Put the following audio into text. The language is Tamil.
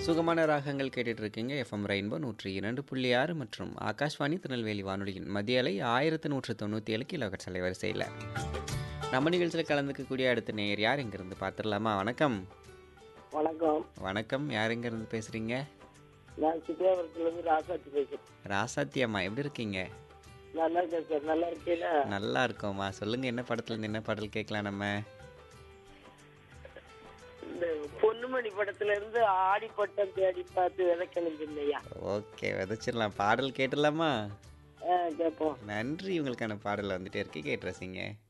சுகமான ராகங்கள் கேட்டுட்டு இருக்கீங்க எஃப்எம் ரெயின்போ நூற்றி இரண்டு புள்ளி ஆறு மற்றும் ஆகாஷ்வாணி திருநெல்வேலி வானொலியின் மத்திய அலை ஆயிரத்து நூற்று தொண்ணூற்றி ஏழு கிலோகட்ஸ் அலைவரிசையில் நம்ம நிகழ்ச்சியில் கலந்துக்கக்கூடிய அடுத்த நேயர் யார் இங்கிருந்து பார்த்துடலாமா வணக்கம் வணக்கம் வணக்கம் யார் இங்கிருந்து பேசுகிறீங்க நான் சித்தியாபுரத்துலேருந்து ராசாத்தி பேசுறேன் ராசாத்தி அம்மா எப்படி இருக்கீங்க நல்லா இருக்கேன் சார் நல்லா இருக்கீங்களா நல்லா இருக்கோம்மா சொல்லுங்கள் என்ன படத்தில் என்ன பாடல் கேட்கலாம் நம்ம இந்த பொன்னுமணி படத்துல இருந்து ஆடிப்பட்டம் தேடி பார்த்து விதைக்கணும் இல்லையா ஓகே விதைச்சிடலாம் பாடல் கேட்டுடலாமா கேட்போம் நன்றி உங்களுக்கான பாடல் வந்துட்டே இருக்கு கேட்டு ரசிங்க